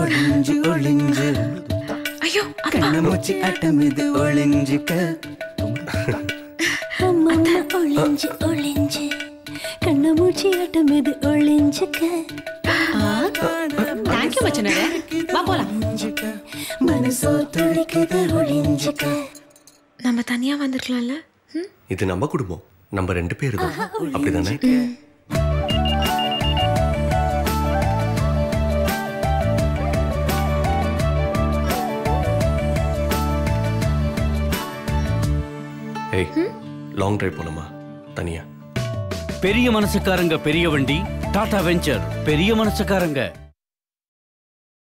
ஒளிஞ்சு ஒளிஞ்சு ஐயோ கண்ணமூச்சி ஆட்டம் இது ஒளிஞ்சுக்க அம்மா ஒளிஞ்சு ஒளிஞ்சு கண்ணமூச்சி ஆட்டம் இது ஒளிஞ்சுக்க தேங்க்யூ மச்சனரே வா போலாம் மனசோ துடிக்குது ஒளிஞ்சுக்க நம்ம தனியா வந்திருக்கலாம்ல ம்? இது நம்ம குடும்பம் நம்ம ரெண்டு பேரு தான் அப்படிதானே ஏய் லாங் டிரைவ் போலாமா தனியா பெரிய மனசுக்காரங்க பெரிய வண்டி டாடா வெஞ்சர் பெரிய மனசுக்காரங்க